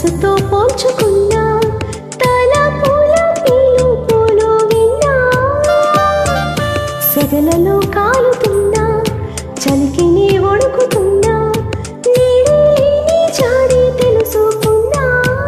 మనసుతో పోల్చుకున్నా తల పూల పిలుపులు విన్నా సెగలలో కాలుతున్నా చలికి నీ వణుకుతున్నా నీడే లేని జాడి తెలుసుకున్నా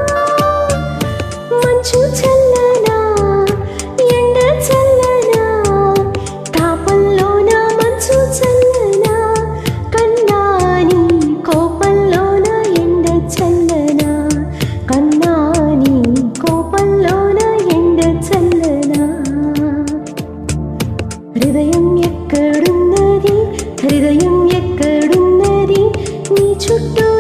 మంచు చల్లనా ఎండ చల్లనా తాపంలోన మంచు చల్లనా కన్నాని కోపంలోన ఎండ చల్లనా కన్నాని కోపంలోన ఎండ చల్లనా హృదయం ఎక్కడున్నది హృదయం ఎక్కడున్నది నీ చుట్టూ